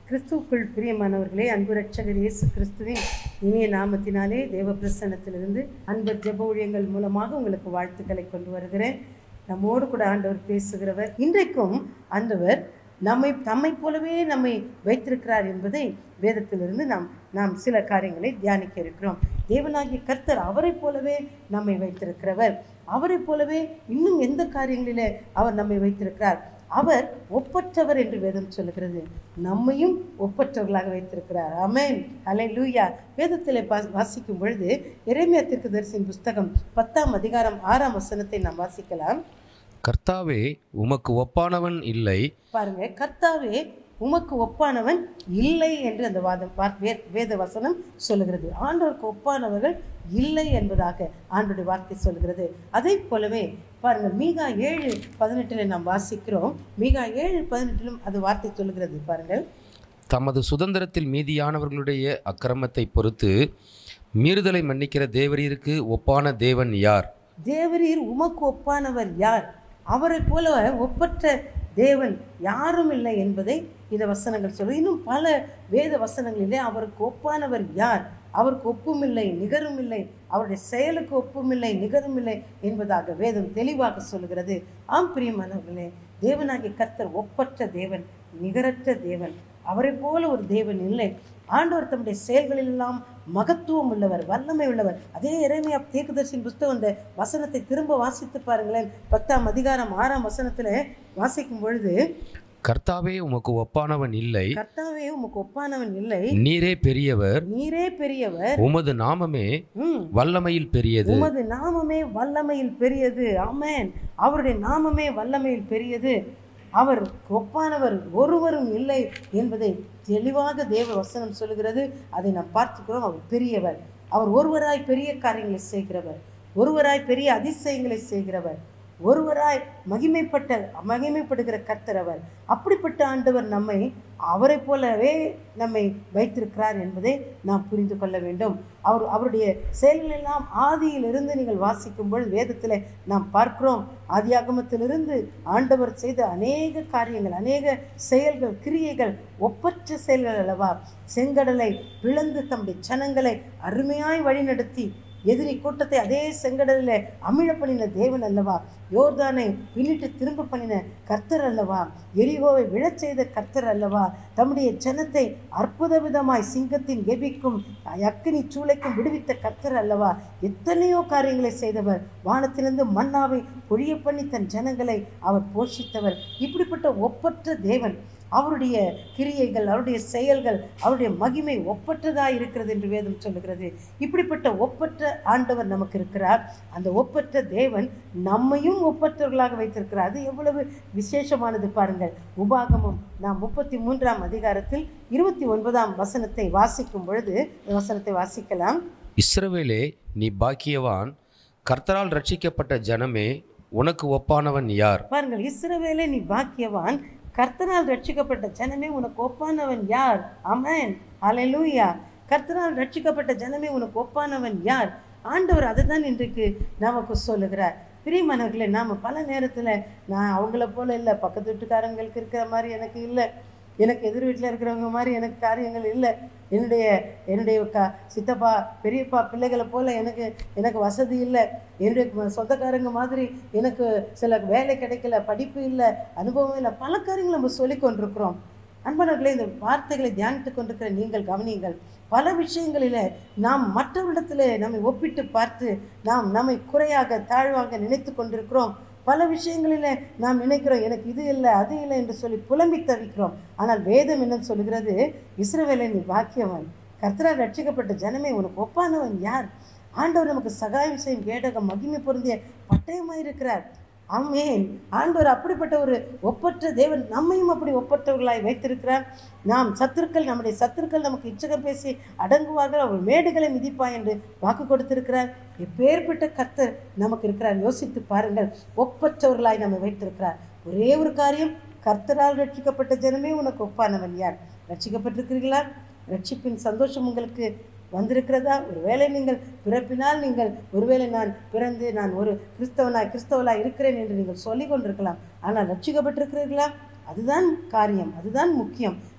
கிறிஸ்துவுக்குள் பிரியமானவர்களே அன்பு ரட்சகர் இயேசு கிறிஸ்துவின் இனிய நாமத்தினாலே தேவ பிரசன்னத்திலிருந்து அன்பு ஜெப ஊழியங்கள் மூலமாக உங்களுக்கு வாழ்த்துக்களை கொண்டு வருகிறேன் நம்மோடு கூட ஆண்டவர் பேசுகிறவர் இன்றைக்கும் ஆண்டவர் நம்மை தம்மை போலவே நம்மை வைத்திருக்கிறார் என்பதை வேதத்திலிருந்து நாம் நாம் சில காரியங்களை தியானிக்க இருக்கிறோம் தேவனாகிய கர்த்தர் அவரைப் போலவே நம்மை வைத்திருக்கிறவர் அவரைப் போலவே இன்னும் எந்த காரியங்களிலே அவர் நம்மை வைத்திருக்கிறார் அவர் ஒப்பற்றவர் என்று வேதம் சொல்லுகிறது நம்மையும் ஒப்பற்றவர்களாக வைத்திருக்கிறார் அமேன் அலை லூயா வேதத்திலே பா- வாசிக்கும் பொழுது எரேமியா தீர்க்கதரிசியின் புஸ்தகம் பத்தாம் அதிகாரம் ஆறாம் வசனத்தை நாம் வாசிக்கலாம் கர்த்தாவே உமக்கு ஒப்பானவன் இல்லை பாருங்க கர்த்தாவே உமக்கு ஒப்பானவன் இல்லை என்று அந்த வாதம் வா- வே- வேத வசனம் சொல்லுகிறது ஆண்டவருக்கு ஒப்பானவர்கள் இல்லை என்பதாக ஆண்டுடைய வார்த்தை சொல்கிறது அதே போலவே பாருங்கள் மீகா ஏழு பதினெட்டில் நாம் வாசிக்கிறோம் மீகா ஏழு பதினெட்டிலும் அது வார்த்தை சொல்லுகிறது பாருங்கள் தமது சுதந்திரத்தில் மீதியானவர்களுடைய அக்கிரமத்தை பொறுத்து மீறுதலை மன்னிக்கிற தேவரீருக்கு ஒப்பான தேவன் யார் தேவரீர் உமக்கு ஒப்பானவர் யார் அவரைப் போல ஒப்பற்ற தேவன் யாரும் இல்லை என்பதை இந்த வசனங்கள் சொல்லும் இன்னும் பல வேத வசனங்களிலே அவருக்கு ஒப்பானவர் யார் அவருக்கு ஒப்புமில்லை நிகரும் இல்லை அவருடைய செயலுக்கு ஒப்புமில்லை நிகரும் இல்லை என்பதாக வேதம் தெளிவாக சொல்கிறது ஆம் பிரியமானவர்களே தேவனாகிய கர்த்தர் ஒப்பற்ற தேவன் நிகரற்ற தேவன் அவரைப் போல ஒரு தேவன் இல்லை ஆண்டவர் தம்முடைய செயல்களில் எல்லாம் மகத்துவம் உள்ளவர் வல்லமை உள்ளவர் அதே இறைமையா தீர்க்கதரிசியின் புஸ்தகம் இந்த வசனத்தை திரும்ப வாசித்து பாருங்களேன் பத்தாம் அதிகாரம் ஆறாம் வசனத்துல வாசிக்கும் பொழுது கர்த்தாவே உமக்கு ஒப்பானவன் இல்லை கர்த்தாவே உமக்கு ஒப்பானவன் இல்லை நீரே பெரியவர் நீரே பெரியவர் உமது நாமமே ம் வல்லமையில் பெரியது உமது நாமமே வல்லமையில் பெரியது ஆமென் அவருடைய நாமமே வல்லமையில் பெரியது அவர் ஒப்பானவர் ஒருவரும் இல்லை என்பதை தெளிவாக தேவ வசனம் சொல்லுகிறது அதை நாம் பார்த்துக்கிறோம் அவர் பெரியவர் அவர் ஒருவராய் பெரிய காரியங்களை செய்கிறவர் ஒருவராய் பெரிய அதிசயங்களை செய்கிறவர் ஒருவராய் மகிமைப்பட்ட மகிமைப்படுகிற கர்த்தர் அவர் அப்படிப்பட்ட ஆண்டவர் நம்மை அவரைப் போலவே நம்மை வைத்திருக்கிறார் என்பதை நாம் புரிந்து கொள்ள வேண்டும் அவர் அவருடைய செயல்களெல்லாம் ஆதியிலிருந்து நீங்கள் வாசிக்கும் பொழுது வேதத்தில் நாம் பார்க்கிறோம் ஆதியாகமத்திலிருந்து ஆண்டவர் செய்த அநேக காரியங்கள் அநேக செயல்கள் கிரியைகள் ஒப்பற்ற செயல்கள் அல்லவா செங்கடலை பிளந்து தம்முடைய ஜனங்களை அருமையாய் வழிநடத்தி எதிரி கூட்டத்தை அதே செங்கடலில் அமிழ பண்ணின தேவன் அல்லவா யோர்தானை பின்னிட்டு திரும்ப பண்ணின கர்த்தர் அல்லவா எரிகோவை விழச் செய்த கர்த்தர் அல்லவா தம்முடைய ஜனத்தை அற்புத விதமாய் சிங்கத்தின் எபிக்கும் அக்கினி சூளைக்கும் விடுவித்த கர்த்தர் அல்லவா எத்தனையோ காரியங்களை செய்தவர் வானத்திலிருந்து மன்னாவை பொழிய பண்ணி தன் ஜனங்களை அவர் போஷித்தவர் இப்படிப்பட்ட ஒப்பற்ற தேவன் அவருடைய கிரியைகள் அவருடைய செயல்கள் அவருடைய மகிமை ஒப்பற்றதாக இருக்கிறது என்று வேதம் சொல்லுகிறது இப்படிப்பட்ட ஒப்பற்ற ஆண்டவர் நமக்கு இருக்கிறார் அந்த ஒப்பற்ற தேவன் நம்மையும் ஒப்பற்றவர்களாக வைத்திருக்கிறார் அது எவ்வளவு விசேஷமானது பாருங்கள் உபாகமம் நாம் முப்பத்தி மூன்றாம் அதிகாரத்தில் இருபத்தி ஒன்பதாம் வசனத்தை வாசிக்கும் பொழுது இந்த வசனத்தை வாசிக்கலாம் இஸ்ரவேலே நீ பாக்கியவான் கர்த்தரால் ரட்சிக்கப்பட்ட ஜனமே உனக்கு ஒப்பானவன் யார் பாருங்கள் இஸ்ரவேலே நீ பாக்கியவான் கர்த்தரால் ரட்சிக்கப்பட்ட ஜனமே உனக்கு ஒப்பானவன் யார் அமேன் ஹalleluya கர்த்தரால் ரட்சிக்கப்பட்ட ஜனமே உனக்கு ஒப்பானவன் யார் ஆண்டவர் அதை தான் இன்றைக்கு நமக்கு சொல்லுகிறார் பிரியமானவர்களே நாம் பல நேரத்தில் நான் அவங்கள போல இல்லை பக்கத்து வீட்டுக்காரங்களுக்கு இருக்கிற மாதிரி எனக்கு இல்லை எனக்கு எதிர் வீட்டில் இருக்கிறவங்க மாதிரி எனக்கு காரியங்கள் இல்லை என்னுடைய என்னுடைய க சித்தப்பா பெரியப்பா பிள்ளைகளை போல எனக்கு எனக்கு வசதி இல்லை என்னுடைய ம- சொந்தக்காரங்க மாதிரி எனக்கு சில வேலை கிடைக்கல படிப்பு இல்லை அனுபவம் இல்லை பல காரியங்கள் நம்ம சொல்லிக் கொண்டிருக்கிறோம் அன்பானவர்களே இந்த வார்த்தைகளை தியானித்துக் கொண்டிருக்கிற நீங்கள் கவனியுங்கள் பல விஷயங்களில் நாம் மற்றவரிடத்தில் நம்மை ஒப்பிட்டு பார்த்து நாம் நம்மை குறையாக தாழ்வாக நினைத்து கொண்டிருக்கிறோம் பல விஷயங்களில் நாம் நினைக்கிறோம் எனக்கு இது இல்லை அது இல்லை என்று சொல்லி புலம்பி தவிக்கிறோம் ஆனால் வேதம் என்ன சொல்லுகிறது இஸ்ரவேலை நீ பாக்கியவன் கர்த்தரால் ரட்சிக்கப்பட்ட ஜனமே உனக்கு ஒப்பானவன் யார் ஆண்டவர் நமக்கு சகாயம் செய்யும் கேடகம் மகிமை பொருந்திய பட்டயமாய் இருக்கிறார் ஆமென் ஆண்டவர் அப்படிப்பட்ட ஒரு ஒப்பற்ற தேவன் நம்மையும் அப்படி ஒப்பற்றவர்களாய் வைத்திருக்கிறார் நாம் சத்துருக்கள் நம்முடைய சத்துருக்கள் நமக்கு இச்சகம் பேசி அடங்குவார்கள் அவர் மேடுகளை மிதிப்பா என்று வாக்கு கொடுத்திருக்கிறார் எப்பேற்பட்ட கர்த்தர் நமக்கு இருக்கிறார் யோசித்து பாருங்கள் ஒப்பற்றவர்களாய் நம்மை வைத்திருக்கிறார் ஒரே ஒரு காரியம் கர்த்தரால் ரட்சிக்கப்பட்ட ஜனமே உனக்கு ஒப்பானவன் யார் ரட்சிக்கப்பட்டிருக்கிறீர்களா ரட்சிப்பின் சந்தோஷம் உங்களுக்கு வந்திருக்கிறதா ஒருவேளை நீங்கள் பிறப்பினால் நீங்கள் ஒருவேளை நான் பிறந்து நான் ஒரு கிறிஸ்தவனாய் கிறிஸ்தவலாய் இருக்கிறேன் என்று நீங்கள் சொல்லிக் கொண்டிருக்கலாம் ஆனால் ரட்சிக்கப்பட்டிருக்கிறீர்களா அதுதான் காரியம் அதுதான் முக்கியம்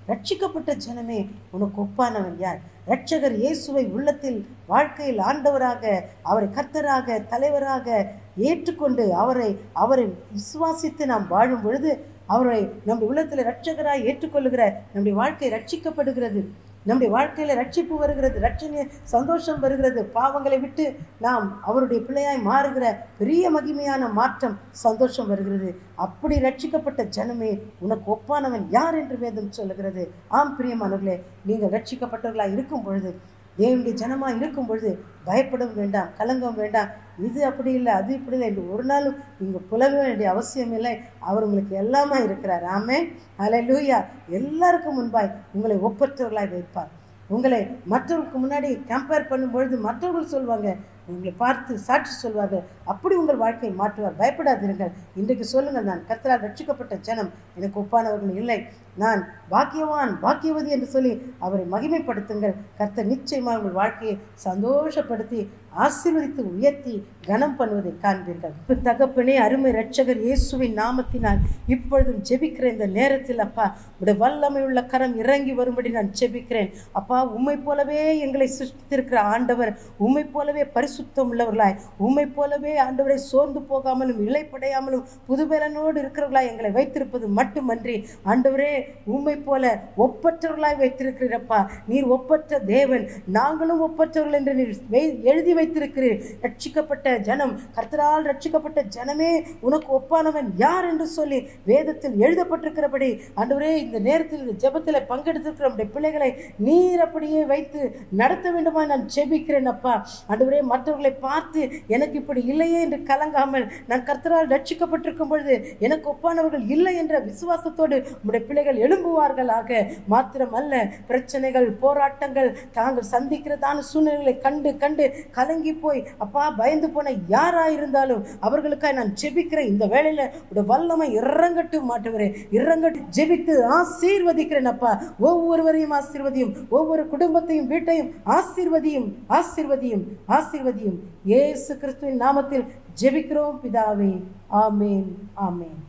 ரட்சிக்கப்பட்ட ஜனமே உனக்கு ஒப்பானவன் யார் ரட்சகர் இயேசுவை உள்ளத்தில் வாழ்க்கையில் ஆண்டவராக அவரை கர்த்தராக தலைவராக ஏற்றுக்கொண்டு அவரை அவரை விசுவாசித்து நாம் வாழும் பொழுது அவரை நம்முடைய உள்ளத்தில் ரட்சகராய் ஏற்றுக்கொள்ளுகிற நம்முடைய வாழ்க்கை ரட்சிக்கப்படுகிறது நம்முடைய வாழ்க்கையில ரட்சிப்பு வருகிறது ரட்சணை சந்தோஷம் வருகிறது பாவங்களை விட்டு நாம் அவருடைய பிள்ளையாய் மாறுகிற பெரிய மகிமையான மாற்றம் சந்தோஷம் வருகிறது அப்படி ரட்சிக்கப்பட்ட ஜனமே உனக்கு ஒப்பானவன் யார் என்று வேதம் சொல்லுகிறது ஆம் பிரியமானவர்களே நீங்கள் ரட்சிக்கப்பட்டவர்களாய் இருக்கும் பொழுது தேவனுடைய ஜனமாக இருக்கும் பொழுது பயப்படவும் வேண்டாம் கலங்கவும் வேண்டாம் இது அப்படி இல்லை அது இப்படி இல்லை என்று ஒரு நாளும் நீங்கள் புலக வேண்டிய அவசியம் இல்லை அவர் உங்களுக்கு எல்லாமே இருக்கிறார் ஆமே ஹalleluya எல்லாருக்கும் முன்பாய் உங்களை ஒப்பற்றவர்களாய் வைப்பார் உங்களை மற்றவர்களுக்கு முன்னாடி கம்பேர் பண்ணும்பொழுது மற்றவர்கள் சொல்வாங்க உங்களை பார்த்து சாட்சி சொல்வார்கள் அப்படி உங்கள் வாழ்க்கையை மாற்றுவார் பயப்படாதிருங்கள் இன்றைக்கு சொல்லுங்கள் நான் கர்த்தரால் ரட்சிக்கப்பட்ட ஜனம் எனக்கு ஒப்பானவர்கள் இல்லை நான் பாக்கியவான் பாக்கியவதி என்று சொல்லி அவரை மகிமைப்படுத்துங்கள் கர்த்தர் நிச்சயமாக உங்கள் வாழ்க்கையை சந்தோஷப்படுத்தி ஆசீர்வதித்து உயர்த்தி கனம் பண்ணுவதை காண்பீர்கள் இப்ப தகப்பனே அருமை ரட்சகர் இயேசுவின் நாமத்தினால் இப்பொழுதும் ஜெபிக்கிற இந்த நேரத்தில் அப்பா உடைய வல்லமை உள்ள கரம் இறங்கி வரும்படி நான் ஜெபிக்கிறேன் அப்பா உம்மை போலவே எங்களை சிருஷ்டித்திருக்கிற ஆண்டவர் உம்மை போலவே பரிசுத்தம் உள்ளவர்களாய் உம்மை போலவே ஆண்டவரை சோர்ந்து போகாமலும் இழைப்படையாமலும் புதுபலனோடு இருக்கிறவர்களாய் எங்களை வைத்திருப்பது மட்டுமன்றி ஆண்டவரே உம்மை போல ஒப்பற்றவர்களாய் வைத்திருக்கிறீரப்பா நீர் ஒப்பற்ற தேவன் நாங்களும் ஒப்பற்றவர்கள் என்று நீர் வை- எழுதி வைத்திருக்கிறீர் ரட்சிக்கப்பட்ட ஜனம் கர்த்தரால் ரட்சிக்கப்பட்ட ஜனமே உனக்கு ஒப்பானவன் யார் என்று சொல்லி வேதத்தில் எழுதப்பட்டிருக்கிறபடி ஆண்டவரே இந்த நேரத்தில் இந்த ஜெபத்தில் பங்கெடுத்திருக்கிற நம்முடைய பிள்ளைகளை நீர் அப்படியே வைத்து நடத்த வேண்டுமா நான் ஜெபிக்கிறேன் அப்பா ஆண்டவரே மற்றவர்களை பார்த்து எனக்கு இப்படி இல்லையே என்று கலங்காமல் நான் கர்த்தரால் ரட்சிக்கப்பட்டிருக்கும் பொழுது எனக்கு ஒப்பானவர்கள் இல்லை என்ற விசுவாசத்தோடு உம்முடைய பிள்ளைகள் எழும்புவார்களாக மாத்திரமல்ல பிரச்சனைகள் போராட்டங்கள் தாங்கள் சந்திக்கிறதான சூழ்நிலைகளை கண்டு கண்டு கலங்கி போய் அப்பா பயந்து போன யாராயிருந்தாலும் அவர்களுக்காக நான் ஜெபிக்கிறேன் இந்த வேளையில உடைய வல்லமை இறங்கட்டும் மாட்டுகிறேன் இறங்கட்டு ஜெபித்து ஆசீர்வதிக்கிறேன் அப்பா ஒவ்வொருவரையும் ஆசீர்வதியும் ஒவ்வொரு குடும்பத்தையும் வீட்டையும் ஆசீர்வதியும் ஆசீர்வதியும் ஆசீர்வதியும் இயேசு கிறிஸ்துவின் நாமத்தில் ஜெபிக்கிறோம் பிதாவே ஆமேன் ஆமேன்